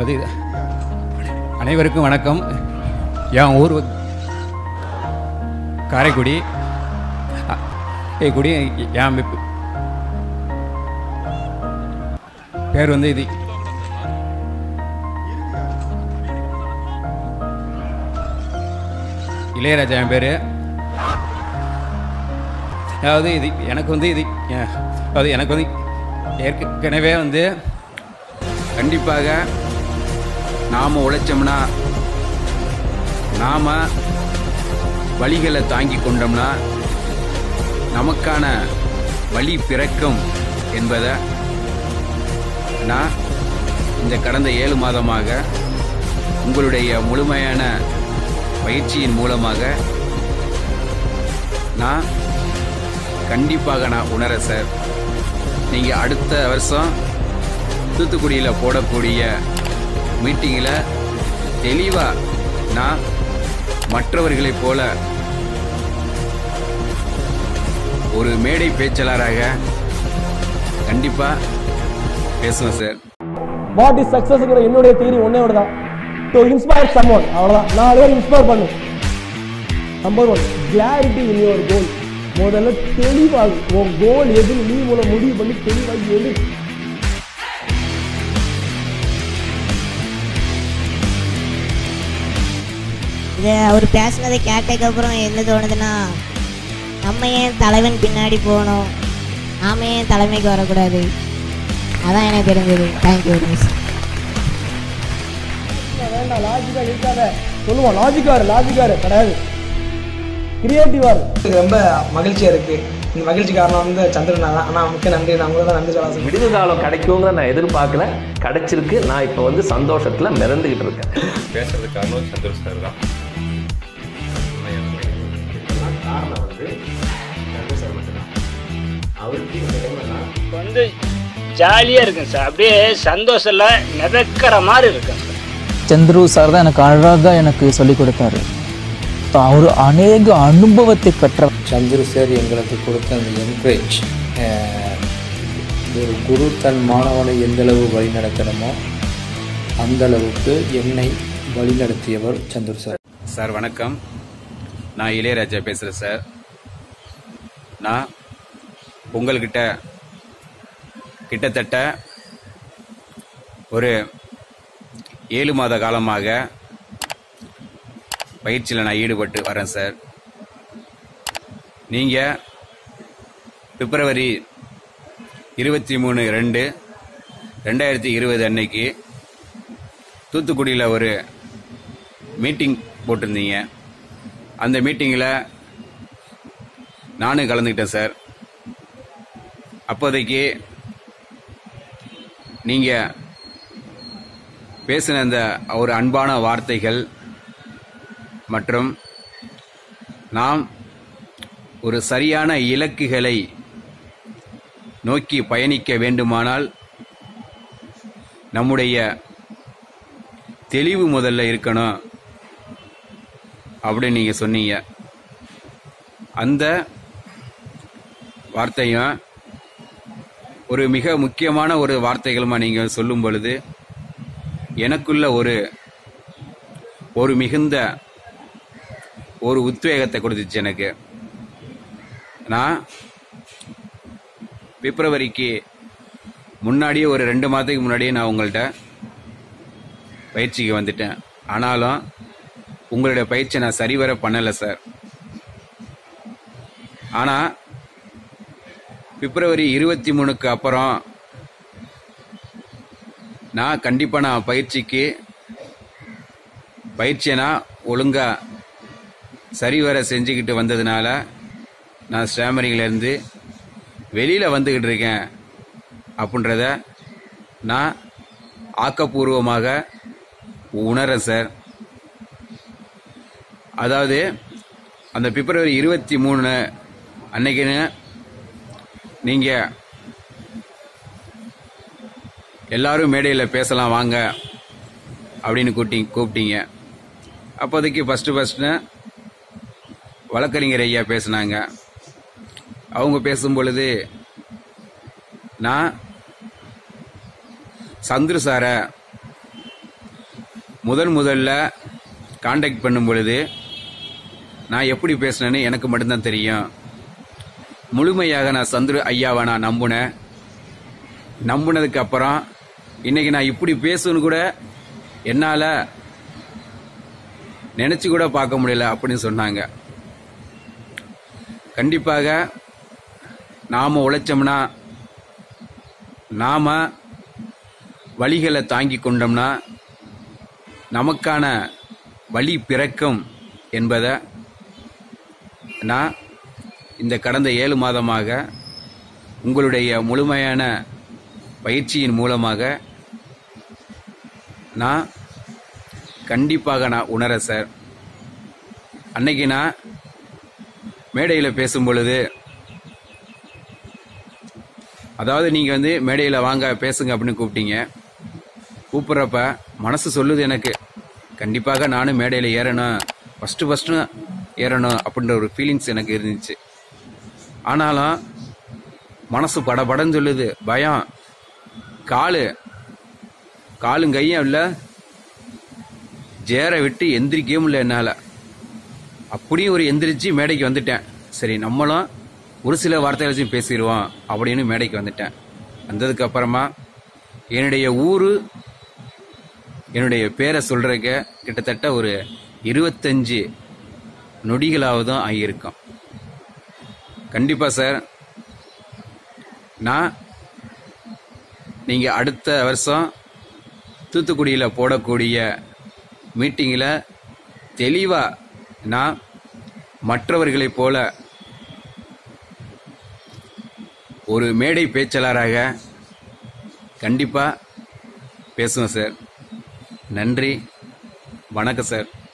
அது அனைவருக்கும் வணக்கம் என் ஊர் வந்து காரைக்குடி அ- ஏய் குடி என் பே- பேர் வந்து இது இளையராஜா என் பேர் அதாவது இது எனக்கு வந்து இது எ- அதாவது எனக்கு வந்து ஏற்கனவே வந்து கண்டிப்பாக நாம் உழைச்சோம்னா நாம் வழிகளை தாங்கி கொண்டோம்னா நமக்கான வழி பிறக்கும் என்பதை நான் இந்த கடந்த ஏழு மாதமாக உங்களுடைய முழுமையான பயிற்சியின் மூலமாக நான் கண்டிப்பாக நான் உணர சார் நீங்கள் அடுத்த வருஷம் தூத்துக்குடியில் போடக்கூடிய மீட்டிங்கில் தெளிவாக நான் மற்றவர்களைப் போல ஒரு மேடை பேச்சாளராக கண்டிப்பாக பேசுவேன் சார் வாட் இஸ் சக்சஸ்ங்கிற என்னுடைய தியரி ஒன்னே ஒன்று தான் டு இன்ஸ்பயர் சம் ஒன் அவ்வளோதான் நாலு பேர் இன்ஸ்பயர் பண்ணு number one clarity in your goal முதல்ல தெளிவாகு உன் கோல் எதுன்னு நீ மூலம் முடிவு பண்ணி தெளிவாகி எடு இது அவர் பேசுனதை கேட்டதுக்கப்புறம் என்ன தோணுதுன்னா நம்ம ஏன் தலைவன் பின்னாடி போகணும் நாம ஏன் தலைமைக்கு வரக்கூடாது அதான் எனக்கு தெரிஞ்சது தேங்க்யூ வெரி மச் வேண்டாம் லாஜிக்காக இருக்காத சொல்லுவோம் லாஜிக்காரு லாஜிக்காரு கிடையாது கிரியேட்டிவா இரு எனக்கு ரொம்ப மகிழ்ச்சியா இருக்கு இந்த மகிழ்ச்சி காரணம் வந்து சந்திரன் தான் ஆனால் மிக்க நன்றி நான் உங்களுக்கு தான் நன்றி சொல்ல ஆசைப்படுறேன். விடுவு காலம் கிடைக்குங்கிற நான் எதிர்பார்க்கல கிடைச்சிருக்கு நான் இப்போ வந்து சந்தோஷத்தில் மிதந்துக்கிட்டு இருக்கேன் பேசுறதுக்கு காரணம் சந்திர சார் தான் காரணம் வந்து சார் மட்டும்தான் அவருக்கு இந்த டைம்ல நான் இப்போ வந்து ஜாலியாக இருக்குங்க சார் அப்படியே சந்தோஷத்தில் மிதக்கிற மாதிரி இருக்குங்க சார் சந்துரு சார் தான் எனக்கு அழகாக எனக்கு சொல்லிக் கொடுத்தாரு அவர் அநேக அனுபவத்தை பெற்ற சந்துரு சார் எங்களுக்கு கொடுத்த அந்த என்கரேஜ் ஒரு குரு தன் மாணவனை எந்தளவு வழி நடத்தணுமோ அந்த அளவுக்கு என்னை வழிநடத்தியவர் சந்துரு சார் சார் வணக்கம் நான் இளையராஜா பேசுகிறேன் சார் நான் உங்கள்கிட்ட கிட்டத்தட்ட ஒரு ஏழு மாத காலமாக பயிற்சியில் நான் ஈடுபட்டு வரேன் சார் நீங்கள் பிப்ரவரி இருபத்தி மூணு ரெண்டு ரெண்டாயிரத்தி இருபது அன்னைக்கு தூத்துக்குடியில் ஒரு மீட்டிங் போட்டிருந்தீங்க அந்த மீட்டிங்கில் நானும் கலந்துக்கிட்டேன் சார் அப்போதைக்கு நீங்கள் பேசின அந்த ஒரு அன்பான வார்த்தைகள் மற்றும் நாம் ஒரு சரியான இலக்குகளை நோக்கி பயணிக்க வேண்டுமானால் நம்முடைய தெளிவு முதல்ல இருக்கணும் அப்படின்னு நீங்க சொன்னீங்க அந்த வார்த்தையும் ஒரு மிக முக்கியமான ஒரு வார்த்தைகளுமா நீங்க சொல்லும் பொழுது எனக்குள்ள ஒரு ஒரு மிகுந்த ஒரு உத்வேகத்தை கொடுத்துச்சு எனக்கு நான் பிப்ரவரிக்கு முன்னாடியே ஒரு ரெண்டு மாதத்துக்கு முன்னாடியே நான் உங்கள்கிட்ட பயிற்சிக்கு வந்துட்டேன் ஆனாலும் உங்களுடைய பயிற்சியை நான் சரிவர பண்ணலை சார் ஆனால் பிப்ரவரி இருபத்தி மூணுக்கு அப்புறம் நான் கண்டிப்பாக நான் பயிற்சிக்கு பயிற்சியை நான் ஒழுங்காக சரிவர செஞ்சுக்கிட்டு வந்ததுனால நான் ஸ்டாமரிங்லேருந்து வெளியில் வந்துக்கிட்டு இருக்கேன் அப்படின்றத நான் ஆக்கப்பூர்வமாக உணரேன் சார் அதாவது அந்த பிப்ரவரி இருபத்தி மூணு அன்னைக்குன்னு நீங்கள் எல்லாரும் மேடையில் பேசலாம் வாங்க அப்படின்னு கூட்டி கூப்பிட்டீங்க அப்போதைக்கு ஃபஸ்ட்டு ஃபஸ்ட்டு வழக்கறிஞர் ஐயா பேசுனாங்க அவங்க பேசும் பொழுது நான் சந்துரு சாரை முதல் முதல்ல காண்டாக்ட் பண்ணும் பொழுது நான் எப்படி பேசினேன்னு எனக்கு மட்டும்தான் தெரியும் முழுமையாக நான் சந்துரு ஐயாவை நான் நம்பினேன் நம்பினதுக்கு அப்புறம் இன்னைக்கு நான் இப்படி பேசுன்னு கூட என்னால் நினச்சி கூட பார்க்க முடியல அப்படின்னு சொன்னாங்க கண்டிப்பாக நாம் உழைச்சோம்னா நாம் வழிகளை தாங்கி கொண்டோம்னா நமக்கான வழி பிறக்கும் என்பதை நான் இந்த கடந்த ஏழு மாதமாக உங்களுடைய முழுமையான பயிற்சியின் மூலமாக நான் கண்டிப்பாக நான் உணர சார் அன்னைக்கு நான் மேடையில் பேசும் பொழுது அதாவது நீங்கள் வந்து மேடையில் வாங்க பேசுங்க அப்படின்னு கூப்பிட்டீங்க கூப்பிட்றப்ப மனசு சொல்லுது எனக்கு கண்டிப்பாக நானும் மேடையில் ஏறணும் ஃபஸ்ட்டு ஃபஸ்ட்டு ஏறணும் அப்படின்ற ஒரு ஃபீலிங்ஸ் எனக்கு இருந்துச்சு ஆனாலும் மனசு படபடன்னு சொல்லுது பயம் காலு காலும் கையும் இல்லை ஜேரை விட்டு எந்திரிக்கவே முடியல என்னால் அப்படியும் ஒரு எந்திரிச்சு மேடைக்கு வந்துட்டேன் சரி நம்மளும் ஒரு சில வார்த்தைகளை வச்சு பேசிடுவோம் அப்படின்னு மேடைக்கு வந்துட்டேன் வந்ததுக்கு அப்புறமா என்னுடைய ஊர் என்னுடைய பேரை சொல்றதுக்கு கிட்டத்தட்ட ஒரு இருபத்தஞ்சு நொடிகளாவதும் ஆகியிருக்கும் கண்டிப்பா சார் நான் நீங்க அடுத்த வருஷம் தூத்துக்குடியில் போடக்கூடிய மீட்டிங்கில் தெளிவாக நான் மற்றவர்களைப் போல ஒரு மேடை பேச்சாளராக கண்டிப்பாக பேசுவேன் சார் நன்றி வணக்கம் சார்